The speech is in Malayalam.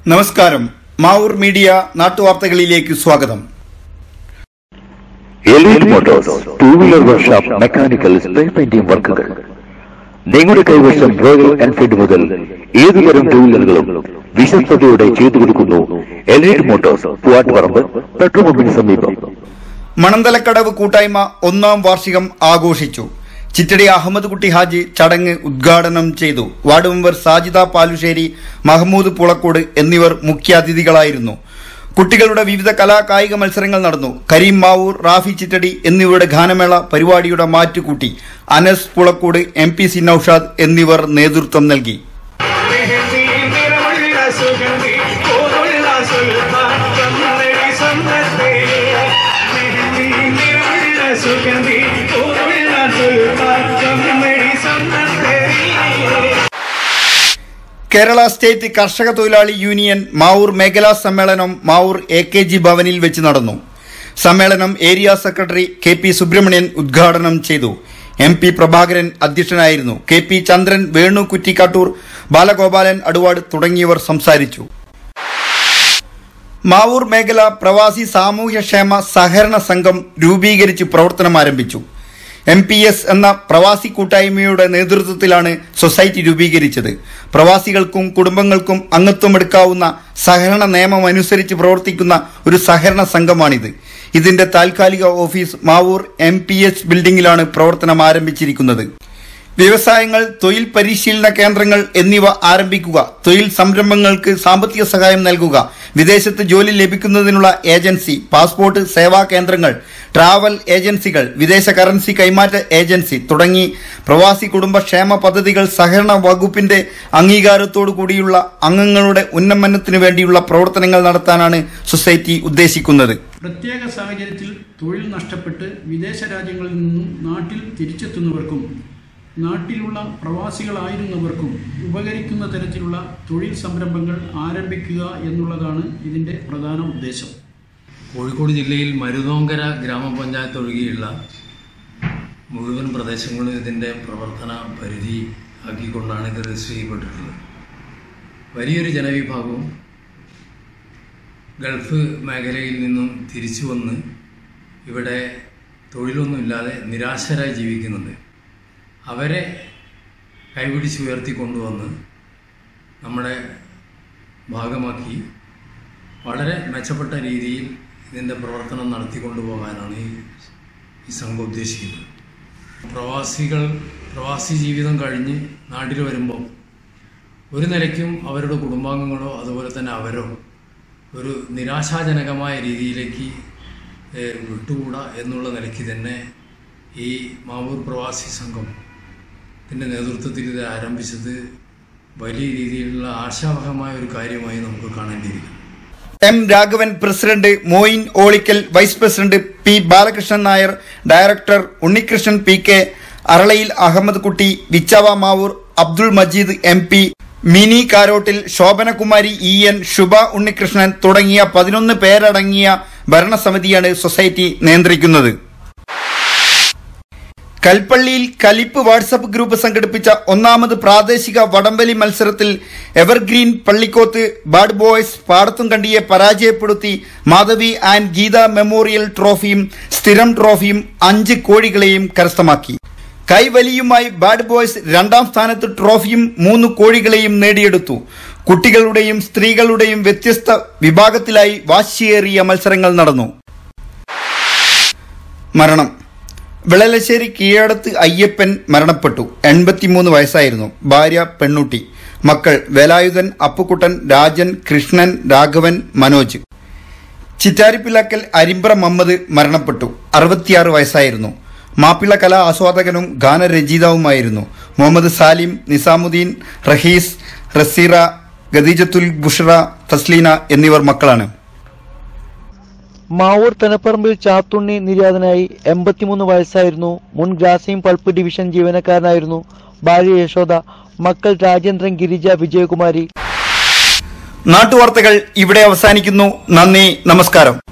നമസ്കാരം മാവൂർ മീഡിയ നാട്ടുവാർത്തകളിലേക്ക് സ്വാഗതം elite motors two wheeler workshop mechanical spray painting വർക്കുകൾ നിങ്ങളുടെ കൈവശം റോയൽ എൻഫീൽഡ് മുതൽ ഏതുതരം ടൂ വീലറുകളും വിശ്വസ്തയോടെ ചെയ്തു കൊടുക്കുന്നു എലൈറ്റ് മോട്ടോഴ്സ് പൂവാട്ടുപറമ്പ് പെട്രോൾ പമ്പിന് സമീപം മണന്തലക്കടവ് കൂട്ടായ്മ ഒന്നാം വാർഷികം ആഘോഷിച്ചു ചിറ്റടി അഹമ്മദ് കുട്ടി ഹാജി ചടങ്ങ് ഉദ്ഘാടനം ചെയ്തു വാർഡ് മെമ്പർ സാജിദ പാലുശ്ശേരി മഹമ്മൂദ് പുളക്കോട് എന്നിവർ മുഖ്യാതിഥികളായിരുന്നു കുട്ടികളുടെ വിവിധ കലാ കായിക മത്സരങ്ങൾ നടന്നു കരീം മാവൂർ റാഫി ചിറ്റടി എന്നിവരുടെ ഗാനമേള പരിപാടിയുടെ മാറ്റുകൂട്ടി Anas Pulakkode M P C Naushad എന്നിവർ നേതൃത്വം നൽകി മെഹന്തി നിറമുള്ള സുഗന്ധി പോലുള്ള സുൽത്താൻ കമ്മടി സമ്പത്തേ മെഹന്തി നിറമുള്ള സുഗന്ധി പോലുള്ള സുൽത്താൻ കമ്മടി സമ്പത്തേ കേരള സ്റ്റേറ്റ് കർഷക തൊഴിലാളി യൂണിയൻ മാവൂർ മേഖലാ സമ്മേളനം മാവൂർ എ കെ ജി ഭവനിൽ വെച്ച് നടന്നു സമ്മേളനം area secretary K P Subramanian ഉദ്ഘാടനം ചെയ്തു എം പി പ്രഭാകരൻ അധ്യക്ഷനായിരുന്നു കെ പി ചന്ദ്രൻ വേണു കുറ്റിക്കാട്ടൂർ ബാലഗോപാലൻ അടുവാട് തുടങ്ങിയവർ സംസാരിച്ചു മാവൂർ മേഖല പ്രവാസി സാമൂഹ്യക്ഷേമ സഹകരണ സംഘം രൂപീകരിച്ച് പ്രവർത്തനം ആരംഭിച്ചു എം പി എസ് എന്ന പ്രവാസി കൂട്ടായ്മയുടെ നേതൃത്വത്തിലാണ് സൊസൈറ്റി രൂപീകരിച്ചത് പ്രവാസികൾക്കും കുടുംബങ്ങൾക്കും അംഗത്വമെടുക്കാവുന്ന സഹകരണ നിയമം അനുസരിച്ച് പ്രവർത്തിക്കുന്ന ഒരു സഹകരണ സംഘമാണിത് ഇതിന്റെ താൽക്കാലിക office Mavoor M P H ബിൽഡിംഗിലാണ് പ്രവർത്തനം ആരംഭിച്ചിരിക്കുന്നത് വ്യവസായങ്ങൾ തൊഴിൽ പരിശീലന കേന്ദ്രങ്ങൾ എന്നിവ ആരംഭിക്കുക തൊഴിൽ സംരംഭങ്ങൾക്ക് സാമ്പത്തിക സഹായം നൽകുക വിദേശത്ത് ജോലി ലഭിക്കുന്നതിനുള്ള ഏജൻസി പാസ്പോർട്ട് സേവാ കേന്ദ്രങ്ങൾ ട്രാവൽ ഏജൻസികൾ വിദേശ കറൻസി കൈമാറ്റ ഏജൻസി തുടങ്ങി പ്രവാസി കുടുംബ ക്ഷേമ പദ്ധതികൾ സഹകരണ വകുപ്പിന്റെ അംഗീകാരത്തോടു കൂടിയുള്ള അംഗങ്ങളുടെ ഉന്നമനത്തിനു വേണ്ടിയുള്ള പ്രവർത്തനങ്ങൾ നടത്താനാണ് സൊസൈറ്റി ഉദ്ദേശിക്കുന്നത് പ്രത്യേക സാഹചര്യത്തിൽ തൊഴിൽ നഷ്ടപ്പെട്ട് വിദേശ രാജ്യങ്ങളിൽ നിന്നും നാട്ടിൽ തിരിച്ചെത്തുന്നവർക്കും നാട്ടിലുള്ള പ്രവാസികളായിരുന്നവർക്കും ഉപകരിക്കുന്ന തരത്തിലുള്ള തൊഴിൽ സംരംഭങ്ങൾ ആരംഭിക്കുക എന്നുള്ളതാണ് ഇതിൻ്റെ പ്രധാന ഉദ്ദേശം കോഴിക്കോട് ജില്ലയിൽ മരുതോങ്കര ഗ്രാമപഞ്ചായത്ത് ഒഴികെയുള്ള മുഴുവൻ പ്രദേശങ്ങളും ഇതിൻ്റെ പ്രവർത്തന പരിധി ആക്കിക്കൊണ്ടാണ് ഇത് രജിസ്റ്റർ ചെയ്യപ്പെട്ടിട്ടുള്ളത് വലിയൊരു ജനവിഭാഗവും ഗൾഫ് മേഖലയിൽ നിന്നും തിരിച്ചു വന്ന് ഇവിടെ തൊഴിലൊന്നുമില്ലാതെ നിരാശരായി ജീവിക്കുന്നുണ്ട് അവരെ കൈപിടിച്ച് ഉയർത്തിക്കൊണ്ടുവന്ന് നമ്മുടെ ഭാഗമാക്കി വളരെ മെച്ചപ്പെട്ട രീതിയിൽ ഇതിൻ്റെ പ്രവർത്തനം നടത്തിക്കൊണ്ടു പോകാനാണ് ഈ ഈ സംഘം ഉദ്ദേശിക്കുന്നത് പ്രവാസികൾ പ്രവാസി ജീവിതം കഴിഞ്ഞ് നാട്ടിൽ വരുമ്പോൾ ഒരു നിലയ്ക്കും അവരുടെ കുടുംബാംഗങ്ങളോ അതുപോലെ തന്നെ അവരോ ഒരു നിരാശാജനകമായ രീതിയിലേക്ക് ഏഹ്, വിട്ടുകൂടാ എന്നുള്ള നിലയ്ക്ക് തന്നെ ഈ മാവൂർ പ്രവാസി സംഘം ഇതിൻ്റെ നേതൃത്വത്തിൽ ഇത് ആരംഭിച്ചത് വലിയ രീതിയിലുള്ള ആശാവഹമായ ഒരു കാര്യമായി നമുക്ക് കാണേണ്ടിയിരിക്കുന്നു M Raghavan president Moyin Olikkal vice president P Balakrishnan Nair director Unnikrishnan P K Aralayil Ahammed Kutty വിച്ചവ Mavoor Abdul Majeed M P Mini Karottil Shobhanakumari E N Shubha Unnikrishnan തുടങ്ങിയ പതിനൊന്ന് പേരടങ്ങിയ ഭരണസമിതിയാണ് സൊസൈറ്റി നിയന്ത്രിക്കുന്നത് കൽപ്പള്ളിയിൽ കലിപ്പ് വാട്സപ്പ് ഗ്രൂപ്പ് സംഘടിപ്പിച്ച ഒന്നാമത് പ്രാദേശിക വടംവലി മത്സരത്തിൽ എവർഗ്രീൻ പള്ളിക്കോത്ത് ബാഡ് ബോയ്സ് പാടത്തും കണ്ടിയെ പരാജയപ്പെടുത്തി മാധവി ആൻഡ് ഗീത മെമ്മോറിയൽ ട്രോഫിയും സ്ഥിരം ട്രോഫിയും അഞ്ച് കോഴികളെയും കരസ്ഥമാക്കി കൈവലിയുമായി ബാഡ് ബോയ്സ് രണ്ടാം സ്ഥാനത്ത് ട്രോഫിയും മൂന്ന് കോഴികളെയും നേടിയെടുത്തു കുട്ടികളുടെയും സ്ത്രീകളുടെയും വ്യത്യസ്ത വിഭാഗത്തിലായി വാശിയേറിയ മത്സരങ്ങൾ നടന്നു മരണം വിളലശ്ശേരി കീഴടത്ത് അയ്യപ്പൻ മരണപ്പെട്ടു എൺപത്തിമൂന്ന് വയസ്സായിരുന്നു ഭാര്യ പെണ്ണുട്ടി മക്കൾ വേലായുധൻ അപ്പുക്കുട്ടൻ രാജൻ കൃഷ്ണൻ രാഘവൻ മനോജ് ചിറ്റാരിപ്പിലാക്കൽ അരിമ്പ്ര മമ്മദ് മരണപ്പെട്ടു അറുപത്തിയാറ് വയസ്സായിരുന്നു മാപ്പിള കലാ ആസ്വാദകനും ഗാനരചയിതാവുമായിരുന്നു മുഹമ്മദ് സാലിം നിസാമുദ്ദീൻ റഹീസ് റസീറ ഖദീജത്തുൽ ബുഷറ തസ്ലീന എന്നിവർ മക്കളാണ് മാവൂർ തനപ്പറമ്പിൽ ചാത്തുണ്ണി നിര്യാതനായി എൺപത്തിമൂന്ന് വയസ്സായിരുന്നു മുൻ ഗ്രാസിം പൾപ്പ് ഡിവിഷൻ ജീവനക്കാരനായിരുന്നു ഭാര്യ യശോദ മക്കൾ രാജേന്ദ്രൻ ഗിരിജ വിജയകുമാരി നാട്ടുവാർത്തകൾ ഇവിടെ അവസാനിക്കുന്നു നന്ദി നമസ്കാരം